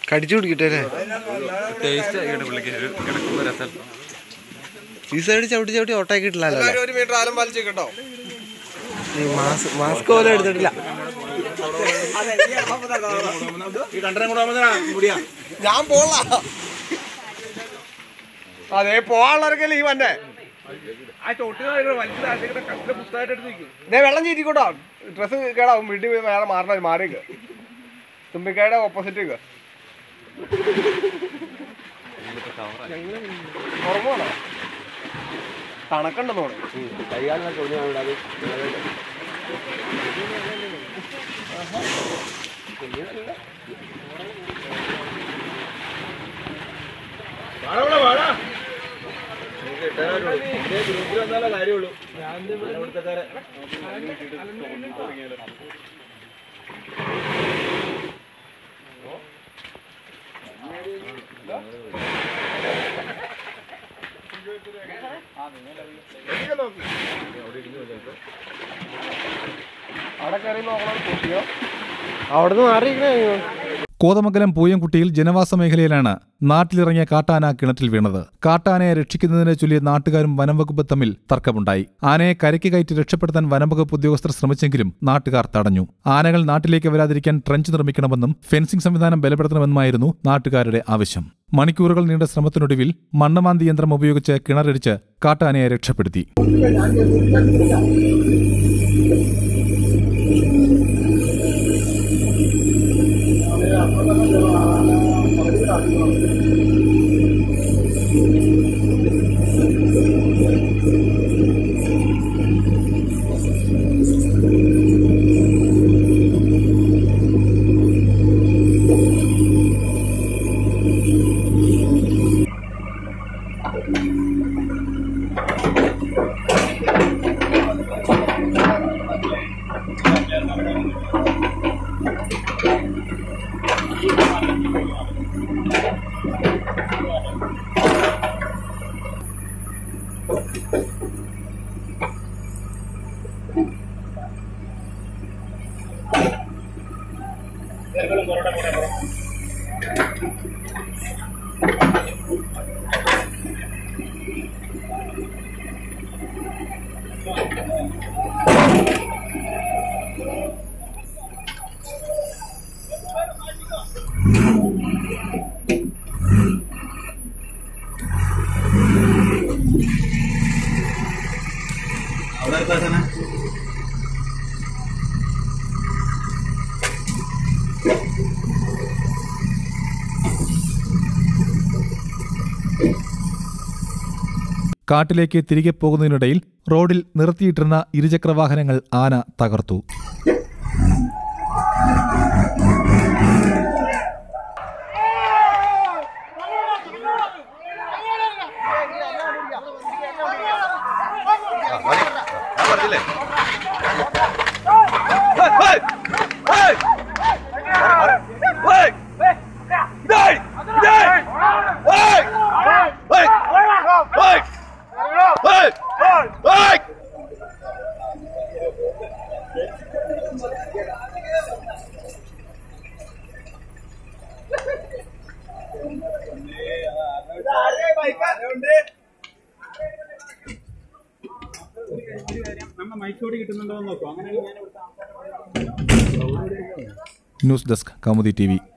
കടിച്ചു കുടിക്കട്ടെ അല്ലേ ടേസ്റ്റ് ആയിക്കോട്ടെ പുള്ളിക്ക് ഒരു കിടക്കുമ്പോ രസം ഈ സൈഡ് ചവിട്ടി ചവിട്ടി ഓട്ടാക്കിയിട്ടില്ലല്ലോ അല്ലേ ഒരു മീറ്റർ ആലം വലിച്ചു കേട്ടോ ഈ മാസ്ക് മാസ്ക് പോലും എടുത്തിട്ടില്ല ഞാൻ പോള അതെ പോവാനുള്ളവർക്കല്ലേ ഈ വന്നെ ഇതേ വെള്ളം ചീറ്റിക്കോട്ടോ ഡ്രസ് കേടാവും വീട്ടിൽ പോയി വേറെ മാറണ മാറിയേക്ക് തുമ്പിക്കായുടെ ഓപ്പോസിറ്റ് ഉറങ്ങുവാണോ തണക്കുണ്ടെന്ന് തോന്നുന്നു അവിടെ കയറി നോക്കണം കുട്ടിയോ അവിടെ നിന്ന് മാറിയിരിക്കണേ കോതമംഗലം പൂയംകുട്ടിയിൽ ജനവാസ മേഖലയിലാണ് നാട്ടിലിറങ്ങിയ കാട്ടാന കിണറ്റിൽ വീണത് കാട്ടാനയെ രക്ഷിക്കുന്നതിനെ ചൊല്ലി നാട്ടുകാരും വനംവകുപ്പ് തമ്മിൽ തർക്കമുണ്ടായി ആനയെ കരയ്ക്ക് കയറ്റി രക്ഷപ്പെടുത്താൻ വനംവകുപ്പ് ഉദ്യോഗസ്ഥർ ശ്രമിച്ചെങ്കിലും നാട്ടുകാർ തടഞ്ഞു ആനകൾ നാട്ടിലേക്ക് വരാതിരിക്കാൻ ട്രഞ്ച് നിർമ്മിക്കണമെന്നും ഫെൻസിംഗ് സംവിധാനം ബലപ്പെടുത്തണമെന്നുമായിരുന്നു നാട്ടുകാരുടെ ആവശ്യം മണിക്കൂറുകൾ നീണ്ട ശ്രമത്തിനൊടുവിൽ മണ്ണമാന്തി യന്ത്രം ഉപയോഗിച്ച് കിണറടിച്ച് കാട്ടാനയെ രക്ഷപ്പെടുത്തി കാട്ടിലേക്ക് തിരികെ പോകുന്നതിനിടയിൽ റോഡിൽ നിർത്തിയിട്ടിരുന്ന ഇരുചക്രവാഹനങ്ങൾ ആന തകർത്തു ന്യൂസ് ഡെസ്ക് കൗമുദി ടി